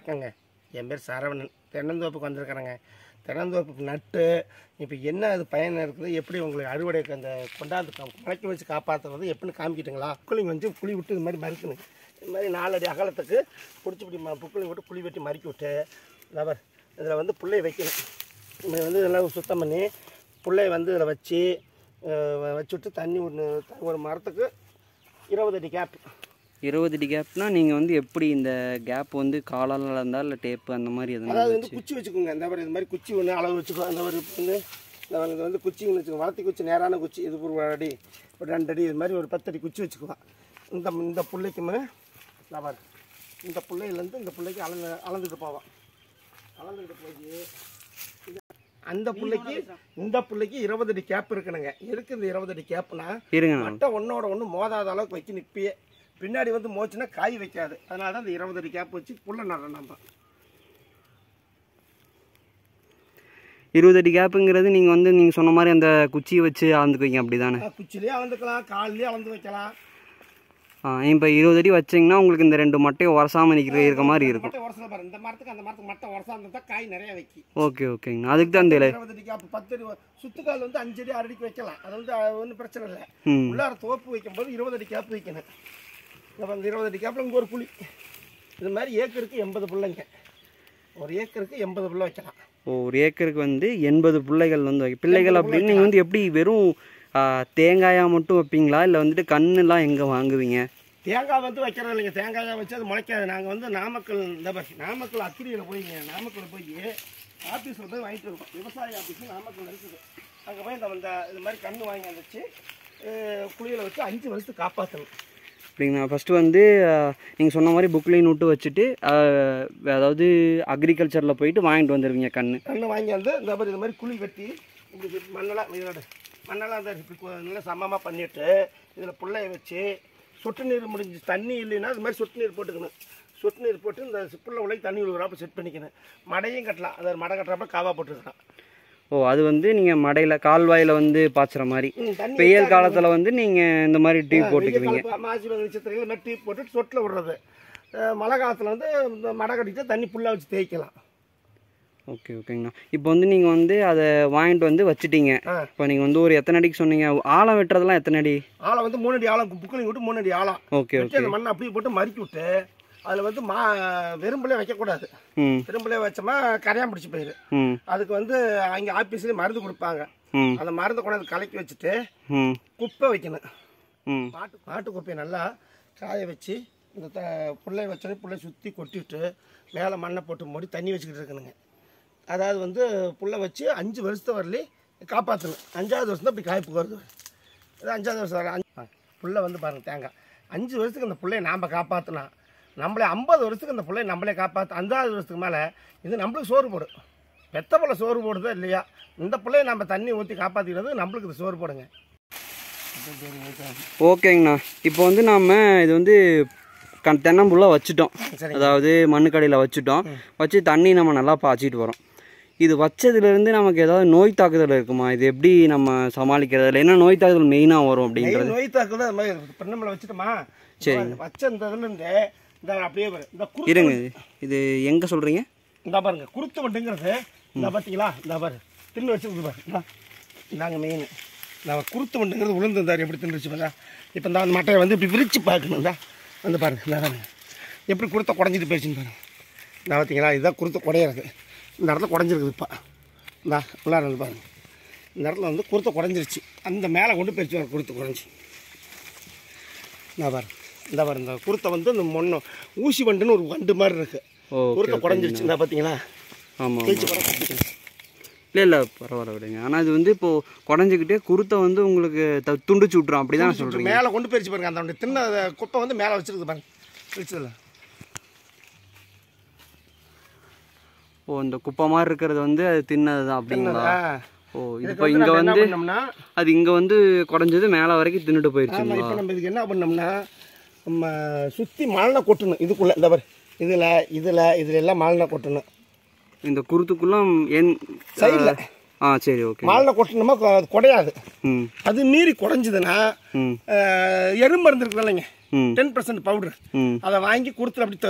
வணக்கங்க என் பேர் சரவணன் தென்னந்தோப்புக்கு வந்திருக்கிறேங்க தென்னந்தோப்புக்கு நட்டு இப்போ என்ன அது பயன் இருக்குது எப்படி உங்களுக்கு அறுவடைக்கு அந்த கொண்டாந்து கா- முளைக்க வச்சு காப்பாற்றுறது எப்படின்னு காமிக்கிட்டுங்களா புக்குளிங்க வந்து குழி விட்டு இது மாதிரி மறுக்கணும் இது மாதிரி நாலடி அகலத்துக்கு பிடிச்சி பிடி ம புக்குளிங்க விட்டு குழி வெட்டி மறுக்கி விட்டு லவர் இதில் வந்து புள்ளைய வைக்கணும் இப்படி வந்து இதெல்லாம் சுத்தம் பண்ணி புள்ளைய வந்து இதில் வச்சு அஹ், வ- வச்சு விட்டு தண்ணி ஒன்று ஒரு மரத்துக்கு இருபது அடி கேப் இருபது அடி கேப்னா நீங்கள் வந்து எப்படி இந்த கேப் வந்து காலால் இருந்தால் இல்லை டேப்பு அந்த மாதிரி எதுனா அதாவது வந்து குச்சி வச்சுக்கோங்க இந்த மாதிரி இது மாதிரி குச்சி ஒன்று அளவு வச்சுக்கோ அந்த ஒரு வந்து இந்த வந்து- இது வந்து குச்சின்னு வச்சுக்கோங்க வளர்த்தி குச்சி நேரான குச்சி இது ஒரு அடி ஒரு ரெண்டு அடி இது மாதிரி ஒரு பத்து அடி குச்சி வச்சுக்குவோம் இந்த இந்த புள்ளைக்குமே லவர் இந்த புள்ளையிலேருந்து இந்த புள்ளைக்கு அளந்து அளந்துட்டு போவோம் அளந்துட்டு போய் இது- அந்த புள்ளைக்கு இந்த புள்ளைக்கு இருபது அடி கேப் இருக்கணுங்க எதுக்கு இந்த இருபது அடி கேப்னா இருங்க நான் மட்டை ஒன்றோட ஒன்று மோதாத அளவுக்கு வைக்க நிற்பியே பின்னாடி வந்து மோச்சுன்னா காய் வைக்காது அதனால தான் இந்த இருபது அடி கேப் வச்சு புல்லை நடுறோம் நம்ம இருபது அடி கேப்புங்கிறது நீங்கள் வந்து நீங்கள் சொன்ன மாதிரி அந்த குச்சியை வச்சு அளந்துக்குவீங்க அப்படி தானே ஆ, குச்சிலேயே அளந்துக்கலாம் கால்லேயே அளந்து வைக்கலாம் இப்போ இருபது அடி வச்சிங்கன்னா உங்களுக்கு இந்த ரெண்டு மட்டையும் உரசாமல் நிற்கிற இருக்க மாதிரி இருக்கும் மட்டை உரசல பாரு இந்த மரத்துக்கு அந்த மரத்துக்கு மட்டை உரசா இருந்தா காய் நிறைய வைக்கி ஓகே ஓகேங்கண்ணா அதுக்கு தான் இந்த இலை இருபது அடிக்கு அப்போ பத்து அடி சுத்துக்கால் வந்து அஞ்சு அடி ஆறு அடிக்கு வைக்கலாம் அது வந்து ஒன்றும் பிரச்சனை இல்லை ம் உள்ளார தோப்பு வைக்கும்போது இருபது அடி கேப் வைக்கணும் இப்போ அந்த இருபது அடி கேப்பில் இங்கே ஒரு புளி இது மாதிரி ஏக்கருக்கு எண்பது புள்ளைங்க ஒரு ஏக்கருக்கு எண்பது புள்ள வைக்கலாம் ஓ ஒரு ஏக்கருக்கு வந்து எண்பது பிள்ளைகள் வந்து வைக்க பிள்ளைகள் அப்படின்னு நீங்கள் வந்து எப்படி வெறும் ஆ, தேங்காயா மட்டும் வைப்பீங்களா இல்லை வந்துட்டு கண்ணுலாம் எங்கே வாங்குவீங்க தேங்காய் வந்து வைக்கிறது இல்லைங்க தேங்காயை வச்சு அது முளைக்காது நாங்கள் வந்து நாமக்கல் இந்த பாரு, நாமக்கல் அத்திரியில் போய்ங்க நாமக்கல் போய் ஆஃபீஸில் போய் வாங்கிட்டு இருக்கோம் விவசாய ஆஃபீஸ் நாமக்கல் இருக்குது அங்கே போய் இந்த இந்த இது மாதிரி கன்று வாங்கி வச்சு குழியில் வச்சு அஞ்சு வருஷத்துக்கு காப்பாற்றணும் அப்படிங்களா ஃபஸ்ட்டு வந்து நீங்கள் சொன்ன மாதிரி புக்லைன் விட்டு வச்சுட்டு ஆ, அதாவது அக்ரிகல்ச்சரில் போயிட்டு வாங்கிட்டு வந்துடுவீங்க கண்ணு கன்று வாங்கி வந்து இந்த மாதிரி இது மாதிரி குழி வெட்டி இப்படி இப்படி மண்ணெல்லாம் இதோட மண்ணெல்லாம் இந்த இப்படி கொ- நல்லா சமமாக பண்ணிவிட்டு இதில் புள்ளைய வச்சு சொட்டு நீர் முடிஞ்சு தண்ணி இல்லைன்னா இது மாதிரி சொட்டு நீர் போட்டுக்கணும் சொட்டு நீர் போட்டு இந்த புள்ள உலகி தண்ணி விழுகிறாப்ப செட் பண்ணிக்கணும் மடையும் கட்டலாம் அதாவது மடை கட்டுறப்ப காவா போட்டுக்கலாம் ஓ அது வந்து நீங்கள் மடையில் கால்வாயில் வந்து பாய்ச்சுற மாதிரி ம், தண்ணி வெயில் காலத்தில் வந்து நீங்கள் இந்த மாதிரி டீ போட்டுக்குவீங்க வெயில் காலம் மாசி நட்சத்திரங்கள் இந்த மாதிரி டீப் போட்டு சொட்டில் விடுறது அஹ் மழை காலத்தில் வந்து இந்த மடை கட்டிட்டு தண்ணி புல்லாக வச்சு தேய்க்கலாம் ஓகே ஓகேங்கண்ணா இப்போ வந்து நீங்கள் வந்து அதை வாங்கிட்டு வந்து வச்சுட்டீங்க ஆ. இப்போ நீங்கள் வந்து ஒரு எத்தனை அடிக்கு சொன்னீங்க ஆழம் வெட்டுறதெல்லாம் எத்தனை அடி ஆழம் வந்து மூணு அடி ஆழம் புக்கிலிங் விட்டு மூணு அடி ஆழம் ஓகே வச்சு அந்த மண்ணை அப்படியே போட்டு மறுக்கி விட்டு அதில் வந்து மா வெறும்புலே வைக்கக்கூடாது ம் வெறும்புலே வச்சோமா கரையான் பிடிச்சி போயிரு ம் அதுக்கு வந்து அங்கே ஆஃபீஸ்லேயே மருந்து கொடுப்பாங்க ம் அந்த மருந்து கொண்டாந்து கலக்கி வச்சுட்டு ம் குப்பை வைக்கணும் ம் மாட்டு மாட்டு குப்பையை நல்லா காய வச்சு இந்த த புள்ளைய வச்சோடனே புள்ளைய சுற்றி கொட்டிவிட்டு மேலே மண்ணை போட்டு மூடி தண்ணி வச்சுக்கிட்டு இருக்கணுங்க அதாவது வந்து புல்லை வச்சு அஞ்சு வருஷத்தை வரலையும் காப்பாற்றணும் அஞ்சாவது வருஷம் தான் இப்படி காய்ப்பு வருது இது அஞ்சாவது வருஷம் வர அஞ்சு புல்லை வந்து பாருங்கள் தேங்காய் அஞ்சு வருஷத்துக்கு அந்த புள்ளைய நாம் காப்பாற்றினா நம்மளே ஐம்பது வருஷத்துக்கு அந்த புள்ளைய நம்மளே காப்பாற்ற அஞ்சாவது வருஷத்துக்கு மேலே இது நம்மளுக்கு சோறு போடும் பெத்த புள்ள சோறு போடுதோ இல்லையா இந்த புள்ளைய நம்ம தண்ணி ஊற்றி காப்பாற்றிக்கிறது நம்மளுக்கு இது சோறு போடுங்க ஓகேங்கண்ணா இப்போ வந்து நாம் இது வந்து கண் தென்னம்புள்ள வச்சுட்டோம் சரிங்க. அதாவது மண்ணுக்கடியில் வச்சுட்டோம் வச்சு தண்ணி நம்ம நல்லா பாய்ச்சிட்டு வரோம் இது வச்சதுலேருந்து நமக்கு ஏதாவது நோய் தாக்குதல் இருக்குமா இது எப்படி நம்ம சமாளிக்கிறது இல்லை என்ன நோய் தாக்குதல் மெயினாக வரும் அப்படின்றது நெய் நோய் தாக்குதல் அது மாதிரி பின்னம்பளை வச்சுட்டோமா சரிங்க. வச்ச இந்த இதுலேருந்து இந்த அப்படியே பாரு இந்த குரு இருங்க இது- இது எங்கே சொல்கிறீங்க இந்த பாருங்க குருத்து வண்டுங்கிறது இந்த பார்த்தீங்களா இந்த பாரு தின்னு வச்சுருக்கு பாரு இந்தா. இந்தாங்க மெயின் நான் குருத்து வண்டுங்கிறது உளுந்து எப்படி தின்னு வச்சு பாருங்க இப்போ இந்த மட்டையை வந்து இப்படி விரிச்சு பார்க்கணும் இந்தா வந்து பாருங்க இந்த பாருங்க எப்படி குருத்தை குடஞ்சிட்டு போயிடுச்சுன்னு பாருங்க இந்த பார்த்தீங்களா இதுதான் குருத்தை குடையிறது இந்த இடத்துல குடஞ்சிருக்குது இப்போ இந்தா உள்ளார வந்து பாருங்க இந்த இடத்துல வந்து குருத்தை குடஞ்சிருச்சு அந்த மேலே கொண்டு போயிடுச்சு பாரு குருத்து குடஞ்சி இந்த பாரு இந்த பாரு இந்த குருத்தை வந்து இந்த மொன்ன ஊசி வண்டுன்னு ஒரு வண்டு மாதிரி இருக்கு ஓ குருத்தை குடஞ்சிருச்சு இந்த பார்த்தீங்களா ஆமாம் தேய்ச்சி குடஞ்சிருச்சு இல்லை இல்லை பரவாயில்ல விடுங்க ஆனால் இது வந்து இப்போது குடஞ்சிக்கிட்டே குருத்தை வந்து உங்களுக்கு த துண்டிச்சு விட்ரும் அப்படி தான் சொல்கிறீங்க மேலே கொண்டு போயிடுச்சு பாருங்க அந்த ஒன்று தின்ன அந்த குப்பை வந்து மேலே வச்சிருக்கு பாருங்க பிடிச்சதில்ல ஓ இந்த குப்பை மாதிரி இருக்கிறது வந்து அது தின்னது தான் அப்படிங்களா ஓ இது இதுக்கு இப்போ வந்து இங்கே நம்ம என்ன வந்து பண்ணோம்னா அது இங்கே வந்து குடஞ்சது மேலே வரைக்கும் தின்னுட்டு ஆமாம் போயிடுச்சுங்களா இப்போ நம்ம இதுக்கு என்ன பண்ணோம்னா நம்ம சுற்றி மழை கொட்டணும் இதுக்குள்ளே இந்த பாரு இதில் இதில் இதில் எல்லாம் மழை கொட்டணும் இந்த குருத்துக்குள்ள என் சைடில் ஆ சரி ஓகே மழை கொட்டணுமா கொ- அது குடையாது ம் அது மீறி குறைஞ்சதுன்னா ம் எறும்பு இருந்திருக்கு இல்லைங்க ம் டென் பர்சன்ட் பவுடர் ம் அதை வாங்கி கொடுத்துல அப்படி த-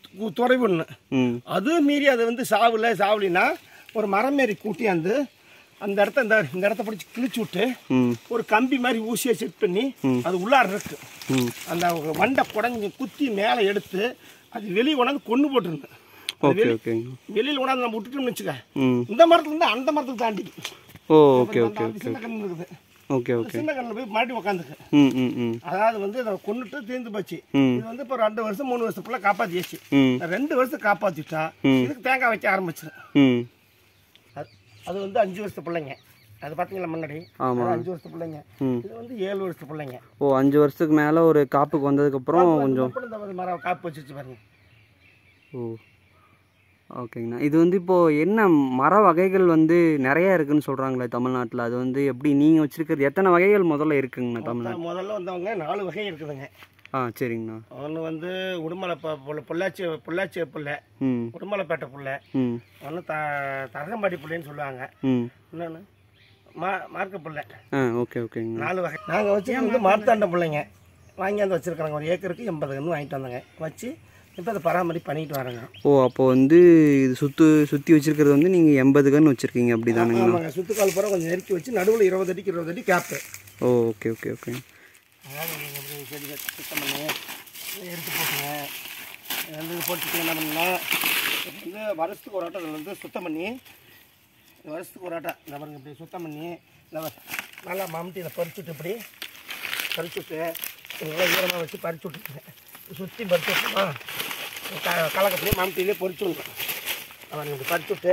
கு- துறைவு ஒன்று ம் அதுவும் மீறி அதை வந்து சாவுல சாவலினா ஒரு மரம் மாரி கூட்டியாந்து அந்த இடத்த இந்த இந்த இடத்த பிடிச்சி கிழிச்சு விட்டு ம் ஒரு கம்பி மாதிரி ஊசியை செட் பண்ணி அது உள்ளார இருக்கு ம் அந்த வண்டை குடஞ்சி குத்தி மேலே எடுத்து அது வெளியே கொண்டாந்து கொண்டு போட்டுருந்தேன் ஓகே ஓகேங்க வெளியில் கொண்டாந்து நம்ம விட்டுட்டோம்னு வச்சுக்க ம் இந்த மரத்துல இருந்து அந்த மரத்துக்கு தாண்டி ஓ ஓகே அந்த ஓகே அந்த சின்ன கண்ணு இருக்குது ஓகே ஓகே சின்ன கண்ணில் போய் மாட்டி உக்காந்துக்கு ம் ம் ம் அதாவது வந்து இதை கொண்டுட்டு தீர்ந்து போச்சு ம். இது வந்து இப்போ ரெண்டு வருஷம் மூணு வருஷத்துக்குள்ள காப்பாற்றியாச்சு ம் ரெண்டு வருஷம் காப்பாற்றிட்டா இதுக்கு தேங்காய் வைக்க ஆரம்பிச்சிடும் ம் அது அது வந்து அஞ்சு வருஷத்து பிள்ளைங்க அது பார்த்தீங்களா முன்னாடி ஆமா. அது அஞ்சு வருஷத்து பிள்ளைங்க ம். இது வந்து ஏழு வருஷத்து பிள்ளைங்க ஓ அஞ்சு வருஷத்துக்கு மேலே ஒரு காப்புக்கு வந்ததுக்கப்புறம் கொஞ்சம் அப்புறம் இந்த மாதிரி மரம் காப்பு வச்சுச்சு பாருங்க ஓ ஓகேங்கண்ணா இது வந்து இப்போது என்ன மர வகைகள் வந்து நிறைய இருக்குன்னு சொல்கிறாங்களே தமிழ்நாட்டில் அது வந்து எப்படி நீங்கள் வச்சுருக்கிறது எத்தனை வகைகள் முதல்ல இருக்குங்கண்ணா தமிழ்நாட்டில் முதல்ல வந்தவங்க நாலு வகை இருக்குதுங்க ஆ சரிங்கண்ணா ஒன்று வந்து உடுமலை ப- புள்ள- பொள்ளாச்சி பொள்ளாச்சி புள்ளை ம் உடுமலைப்பேட்டை புள்ளை ம் ஒன்று த தரங்கம்பாடி புள்ளைன்னு சொல்லுவாங்க ம் இன்னொன்று மா மார்க்க புள்ளை ஆ ஓகே ஓகேங்கண்ணா நாலு வகை நாங்கள் வச்சு வந்து மார்த்தாண்ட பிள்ளைங்க வாங்கியாந்து வச்சுருக்காங்க ஒரு ஏக்கருக்கு எண்பது கன்று வாங்கிட்டு வந்தாங்க வச்சு இப்போ அதை பராமரி பண்ணிட்டு வரோங்க ஓ அப்போ வந்து இது சுற்று சுற்றி வச்சிருக்கிறது வந்து நீங்கள் எண்பது கன்று வச்சுருக்கீங்க அப்படி தானுங்கண்ணா ஆமாங்க சுத்துக்கால் பூரா கொஞ்சம் நெருக்கி வச்சு நடுவில் இருபது அடிக்கு இருபது அடி gap oh okay okay okay அதாவது நீங்கள் எப்படி செடி கட்டி சுத்தம் பண்ணி இதை எடுத்து போட்டுங்க இது வந்து இது போட்டுட்டு என்ன பண்ணலாம் இப்போ வந்து வருஷத்துக்கு ஒரு ஆட்டம் இதில் வந்து சுத்தம் பண்ணி இந்த வருஷத்துக்கு ஒரு ஆட்டம் இந்த பாருங்க இப்படி சுத்தம் பண்ணி இந்த பாரு, நல்லா மம்டி இதை பறிச்சுட்டு இப்படி பறிச்சுட்டு நல்லா ஈரமாக வச்சு பறிச்சு விட்டுருங்க சுற்றி பறிச்சு விட்டுமா க கலக்கத்துலேயே மம்டிலே பொறிச்சு விடணும் அவன் இப்படி பறிச்சு விட்டு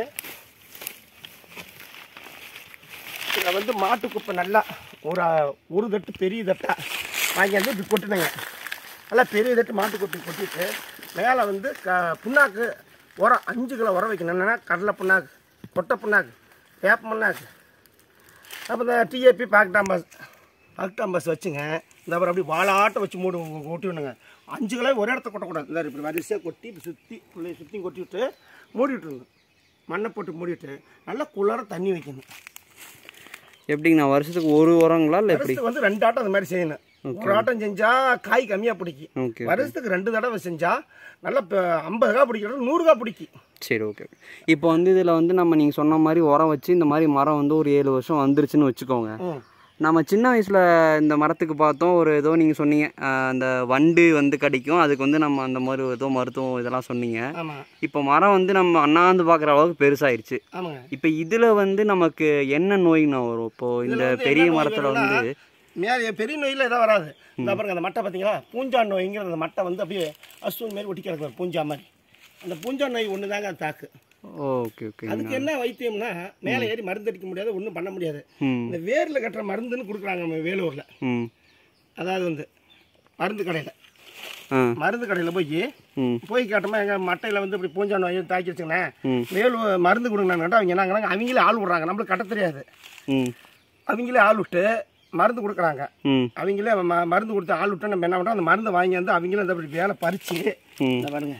இதை வந்து மாட்டு குப்பை நல்லா ஒரு ஒரு தட்டு பெரிய தட்டா வாங்கியாந்து இப்படி கொட்டுனுங்க நல்லா பெரிய தட்டு மாட்டு குப்பை கொட்டிட்டு மேலே வந்து க புண்ணாக்கு உரம் அஞ்சு கிலோ உரம் வைக்கணும் என்னென்னா கடலை புண்ணாக்கு கொட்டை புண்ணாக்கு வேப்ப புண்ணாக்கு அப்போ இந்த டிஏபி பாக்டாம்பஸ் பாக்டாம்பஸ் வச்சுங்க இந்த அப்புறம் அப்படி வாழாட்டம் வச்சு மூடு கொட்டி விடுங்க அஞ்சு கிலோ ஒரு இடத்த கொட்டக்கூடாது இந்த இப்படி வரிசையாக கொட்டி இப்படி சுற்றி பிள்ளைய சுற்றி கொட்டி விட்டு மூடி விட்டுருங்க மண்ணை போட்டு மூடிட்டு நல்லா குளிர தண்ணி வைக்கணும் எப்படிங்கண்ணா வருஷத்துக்கு ஒரு உரங்களா இல்லை எப்படி வருஷத்துக்கு வந்து ரெண்டு ஆட்டம் அந்த மாதிரி செய்யணும் ஒரு ஆட்டம் செஞ்சா காய் கம்மியா பிடிக்கும் ஓகே வருஷத்துக்கு ரெண்டு தடவை செஞ்சா நல்லா இப்போ ஐம்பது காய் பிடிக்கிறது நூறு காய் பிடிக்கும் சரி ஓகே இப்போ வந்து இதில் வந்து நம்ம நீங்கள் சொன்ன மாதிரி உரம் வச்சு இந்த மாதிரி மரம் வந்து ஒரு ஏழு வருஷம் வந்துருச்சுன்னு வச்சுக்கோங்க ம் நம்ம சின்ன வயசில் இந்த மரத்துக்கு பார்த்தோம் ஒரு ஏதோ நீங்கள் சொன்னீங்க ஆஹ் அந்த வண்டு வந்து கடிக்கும் அதுக்கு வந்து நம்ம அந்த மாதிரி ஏதோ மருத்துவம் இதெல்லாம் சொன்னீங்க ஆமாம் இப்போ மரம் வந்து நம்ம அண்ணாந்து பார்க்குற அளவுக்கு பெருசாயிருச்சு ஆமாங்க இப்போ இதில் வந்து நமக்கு என்ன நோய்னா வரும் இப்போது இந்த இதுல வந்து பெரிய என்ன நோய் மரத்தில் வரும்னா, வந்து மேலே பெரிய நோயில் எதாவது வராது இந்த பாருங்க அந்த மட்டை பார்த்தீங்களா பூஞ்சா நோய்ங்கிற அந்த மட்டை வந்து அப்படியே அசுவன் மாரி ஒட்டி கிடக்கும் பூஞ்சா மாதிரி அந்த பூஞ்சா நோய் ஒன்று தாங்க அது தாக்கு ஓகே ஓகே அதுக்கு என்ன வைத்தியம்னா மேலே ஏறி மருந்து அடிக்க முடியாது ஒன்றும் பண்ண முடியாது ம் இந்த வேரில் கட்டுற மருந்துன்னு கொடுக்குறாங்க நம்ம வேலூரில் ம் அதாவது வந்து மருந்து கடையில் ஆ மருந்து கடையில் போய் ம் போய் கேட்டோமா எங்கள் மட்டையில் வந்து இப்படி பூஞ்சா நோய் தாக்கி வச்சுங்களேன் ம். மேலும் மருந்து கொடுங்கன்னு கேட்டால் அவங்க என்னங்கிறாங்க அவங்களே ஆள் விட்றாங்க நம்மளுக்கு கட்ட தெரியாது ம் அவங்களே ஆள் விட்டு மருந்து கொடுக்குறாங்க ம் அவங்களே ம மருந்து கொடுத்து ஆள் விட்டு நம்ம என்ன பண்ணுறோம் அந்த மருந்தை வாங்கி வந்து அவங்களும் இந்த இப்படி வேலை பறித்து ம் இந்த பாருங்க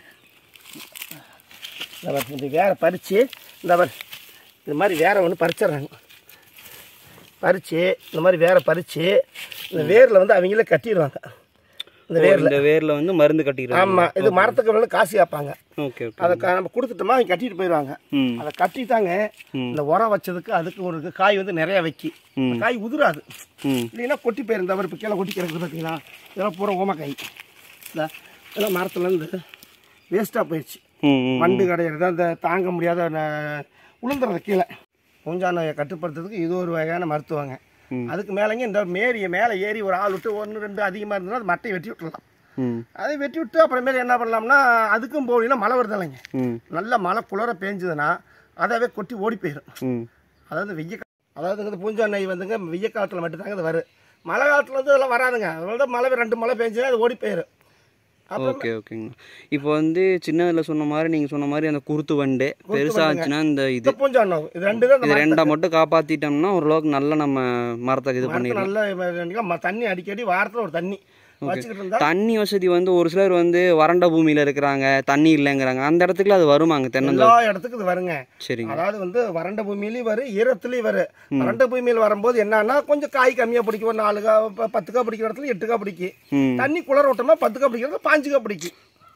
இந்த பாருங்க இந்த வேலை பறித்து இந்த பாரு இந்த மாதிரி வேற ஒன்று பறிச்சிடுறாங்க பறித்து இந்த மாதிரி வேற பறித்து இந்த வேரில் வந்து அவங்களே கட்டிடுவாங்க இந்த வேரில் இந்த வேரில் வந்து மருந்து கட்டிடுறாங்க ஆமாம் இது மரத்துக்கு வந்து காசு கேட்பாங்க ஓகே ஓகே அதை க- நம்ம கொடுத்துட்டோமா அவங்க கட்டிட்டு போயிடுவாங்க ம் அதை கட்டிட்டாங்க ம். இந்த உரம் வச்சதுக்கு அதுக்கு ஒரு காய் வந்து நிறையா வைக்கி ம். காய் உதிராது ம் இல்லைன்னா கொட்டி போயிருந்த இப்போ கீழே கொட்டி கிடக்குது பார்த்தீங்களா இதெல்லாம் பூரா ஓமக்காய் இந்த இதெல்லாம் மரத்துலேருந்து வேஸ்ட்டாக போயிடுச்சு ம் ம் வண்டு கிடையாது அந்த தாங்க முடியாத ந- உளுந்துறது கீழே பூஞ்சா நோயை கட்டுப்படுத்துறதுக்கு இது ஒரு வகையான மருத்துவங்க ம். அதுக்கு மேலேங்க இந்த மேரியை மேலே ஏறி ஒரு ஆள் விட்டு ஒன்று ரெண்டு அதிகமாக இருந்ததுன்னா அது மட்டையை வெட்டி விட்டுறலாம் ம் அதை வெட்டி விட்டு அப்புறமேல என்ன பண்ணலாம்னா அதுக்கும் போகலாம் மழை வருது இல்லைங்க ம் நல்ல மழை குளிர பேஞ்சுதுன்னா அதாவே கொட்டி ஓடி போயிடும் ம் அதாவது வெய்ய கா- அதாவது இந்த பூஞ்சா நோய் வந்துங்க வெய்ய காலத்தில் மட்டும்தாங்க இது வரும் மழை காலத்தில் வந்து இதெல்லாம் வராதுங்க அதனால மழை ரெண்டு மழை பெஞ்சுன்னா அது ஓடி போயிடும் அப்புறம் ஓகே ஓகேங்க இப்போ வந்து சின்னதில் சொன்ன மாதிரி நீங்கள் சொன்ன மாதிரி அந்த குருத்து வண்டு பெருசாக இருந்துச்சுன்னா இந்த இது இந்த பூஞ்சா நோய் இது ரெண்டு தான் இந்த இது ரெண்டை மட்டும் காப்பாற்றிட்டோம்னா ஓரளவுக்கு நல்ல நம்ம மரத்தை இது மரத்துல பண்ணிடலாம் நல்ல ம- தண்ணி அடிக்கடி வாரத்தில் ஒரு தண்ணி வச்சுக்கிட்டு இருந்தா தண்ணி வசதி வந்து ஒரு சிலர் வந்து வறண்ட பூமியில் இருக்கிறாங்க தண்ணி இல்லைங்கிறாங்க அந்த இடத்துக்குலாம் அது வருமாங்க தென்னந்தோப்பு எல்லா இடத்துக்கும் இது வருங்க சரிங்க அதாவது வந்து வறண்ட பூமியிலையும் வரும் ஈரத்துலையும் வரும் வறண்ட பூமியில் வரும்போது என்னன்னா கொஞ்சம் காய் கம்மியாக பிடிக்கும் ஒரு நாலு கா ப- பத்து கா பிடிக்கிற இடத்துல எட்டு கா பிடிக்கும் ம் தண்ணி குளர விட்டோமா பத்து கா பிடிக்கிறது பாஞ்சு கா பிடிக்கும்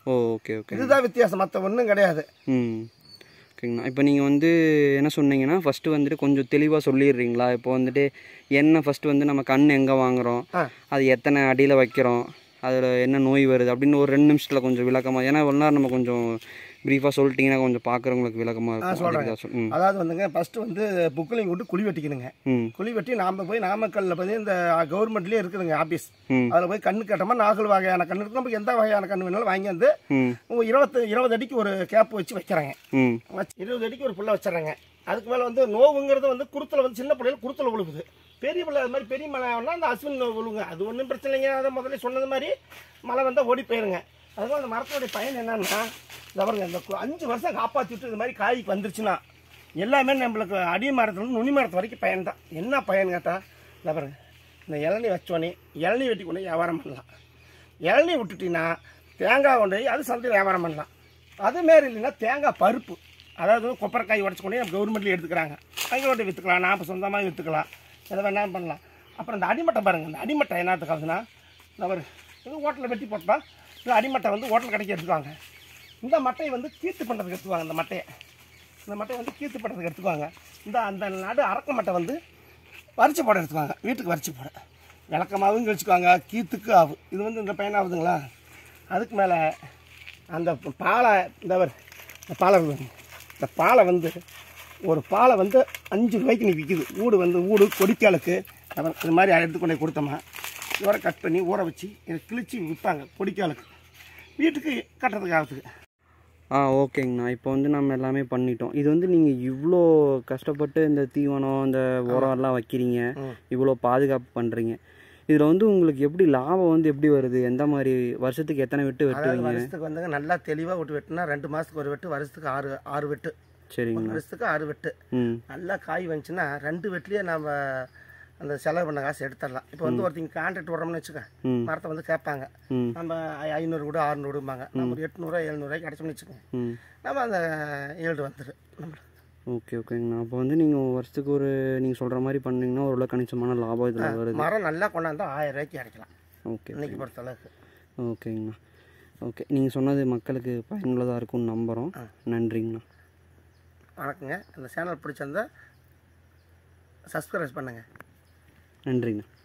ஓ ஓகே ஓகே இதுதான் வித்தியாசம் மற்ற ஒன்றும் கிடையாது ம் ஓகேங்கண்ணா இப்போ நீங்கள் வந்து என்ன சொன்னீங்கன்னா ஃபஸ்ட்டு வந்துட்டு கொஞ்சம் தெளிவாக சொல்லிடுறீங்களா இப்போ வந்துட்டு எண்ணெய் ஃபஸ்ட்டு வந்து நம்ம கண் எங்கே வாங்குறோம் ஆ. அது எத்தனை அடியில் வைக்கிறோம் அதில் என்ன நோய் வருது அப்படின்னு ஒரு ரெண்டு நிமிஷத்தில் கொஞ்சம் விளக்கமாக ஏன்னா ஒரு நேரம் நம்ம கொஞ்சம் ப்ரீஃபாக சொல்லிட்டீங்கன்னா கொஞ்சம் பார்க்குறவங்களுக்கு விளக்கமாக இருக்கும் சொல்றேன். அதுக்கு தான் சொல்- ம் அதாவது வந்துங்க ஃபஸ்ட்டு வந்து புக்கிலையும் விட்டு குழி வெட்டிக்கணுங்க ம் குழி வெட்டி நாம் போய் நாமக்கல்லில் போய் இந்த கவர்மெண்ட்லேயே இருக்குதுங்க ஆஃபீஸ் ம் அதில் போய் கண்ணு கேட்டோமா நாகல் வகையான கண்ணு இருக்கு நமக்கு எந்த வகையான கண்ணு வேணாலும் வாங்கி வந்து ம் உங்க இருபத்து இருபது அடிக்கு ஒரு கேப் வச்சு வைக்கிறாங்க ம் வச்சு இருபது அடிக்கு ஒரு புள்ள வச்சிடறாங்க அதுக்கு மேலே வந்து நோவுங்கிறது வந்து குருத்தில் வந்து சின்ன பிள்ளைகள் குருத்தில் விழுகுது பெரிய பிள்ளை அது மாதிரி பெரிய மழைனா அந்த அஸ்வின் நோவு விழுங்க அது ஒன்றும் பிரச்சனை இல்லைங்க அதை முதல்ல சொன்னது மாதிரி மழை வந்தால் ஓடி போயிருங்க அதுவும் அந்த மரத்தோடைய பயன் என்னன்னா இந்த பாருங்க இந்த கு- அஞ்சு வருஷம் காப்பாற்றிட்டு இது மாதிரி காய்க்கு வந்துருச்சுன்னா எல்லாமே நம்மளுக்கு அடி மரத்துலேருந்து நுனி மரத்து வரைக்கும் பயன் தான் என்ன பயன் கேட்டால் இந்த பாருங்க இந்த இளநீ வச்சோடனே இளநீ வெட்டி கொண்டு போய் வியாபாரம் பண்ணலாம் இளநீ விட்டுட்டீங்கன்னா தேங்காய் கொண்டு போய் அது சந்தையில் வியாபாரம் பண்ணலாம் அதுமாரி இல்லைன்னா தேங்காய் பருப்பு அதாவது கொப்பரைக்காய் உடச்சு கொண்டு போய் கவர்மெண்ட்லேயே எடுத்துக்கிறாங்க அங்கே கொண்டு விற்றுக்கலாம் நாம் சொந்தமாக விற்றுக்கலாம் எதை வேணாலும் பண்ணலாம் அப்புறம் இந்த அடிமட்டை பாருங்கள் இந்த அடிமட்டை என்னத்துக்கு ஆகுதுன்னா இந்த ஒரு இது ஹோட்டலில் வெட்டி போட்டால் இந்த அடிமட்டை வந்து ஹோட்டல் கடைக்கு எடுத்துக்குவாங்க இந்த மட்டையை வந்து கீத்து பண்ணுறதுக்கு எடுத்துக்குவாங்க இந்த மட்டையை இந்த மட்டையை வந்து கீத்து பண்ணுறதுக்கு எடுத்துக்குவாங்க இந்த அந்த நடு அரக்க மட்டை வந்து வரிச்சு போட எடுத்துக்குவாங்க வீட்டுக்கு வரிச்சு போட விளக்கமாகவும் கழிச்சுக்குவாங்க கீத்துக்கு ஆகும் இது வந்து இந்த பையன் ஆகுதுங்களா அதுக்கு மேலே அந்த பாலை இந்த ஒரு இந்த பாலை பாருங்க. இந்த பாலை வந்து ஒரு பாலை வந்து அஞ்சு ரூபாய்க்கு நீ விற்கிது ஊடு வந்து ஊடு கொடிக்காலுக்கு அப்புறம் இது மாதிரி எடுத்து கொண்டு போய் கொடுத்தோமா இதோட கட் பண்ணி ஊற வச்சு இதை கிழிச்சு விற்பாங்க கொடிக்காலுக்கு வீட்டுக்கு கட்டுறதுக்கு ஆகுதுக்கு ஆ ஓகேங்கண்ணா இப்போ வந்து நம்ம எல்லாமே பண்ணிட்டோம் இது வந்து நீங்கள் இவ்வளோ கஷ்டப்பட்டு இந்த தீவனம் இந்த உரம் எல்லாம் வைக்கிறீங்க ம். இவ்வளோ பாதுகாப்பு பண்ணுறீங்க இதில் வந்து உங்களுக்கு எப்படி லாபம் வந்து எப்படி வருது எந்த மாதிரி வருஷத்துக்கு எத்தனை விட்டு அதாவது வெட்டுவீங்க வருஷத்துக்கு வந்துங்க நல்லா தெளிவாக விட்டு வெட்டுனா ரெண்டு மாதத்துக்கு ஒரு வெட்டு வருஷத்துக்கு ஆறு ஆறு வெட்டு ஒரு சரிங்கண்ணா வருஷத்துக்கு ஆறு வெட்டு ம் நல்லா காய் வந்துச்சுன்னா ரெண்டு வெட்டிலேயே நம்ம அந்த செலவு பண்ண காசு எடுத்துடலாம் இப்போ வந்து ஒருத்தங்க கான்ட்ராக்ட் விட்றோம்னு வச்சுக்க ம் மரத்தை வந்து கேட்பாங்க ம் நம்ம ஐ- ஐநூறு கூட அறுநூறு விடும்பாங்க நம்ம ஒரு எட்நூறுவா எழுநூறுவாய்க்கு கிடச்சோம்னு வச்சுக்கோங்க ம் நம்ம அந்த ஈல்டு வந்துடும் நம்மளுக்கு ஓகே ஓகேங்கண்ணா அப்போ வந்து நீங்கள் வருஷத்துக்கு ஒரு நீங்கள் சொல்கிற மாதிரி பண்ணீங்கன்னா ஒரு கணிசமான லாபம் இதில் வருது மரம் நல்லா கொண்டாந்தா ஆயிரம் ரூபாய்க்கு கிடைக்கலாம் ஓகே இன்னைக்கு பொறுத்த அளவுக்கு ஓகேங்கண்ணா ஓகே நீங்கள் சொன்னது மக்களுக்கு பயனுள்ளதாக இருக்கும்னு நம்புகிறோம் நன்றிங்கண்ணா வணக்கங்க இந்த சேனல் பிடிச்சிருந்தா சப்ஸ்கிரைப் பண்ணுங்கள் நன்றிங்கண்ணா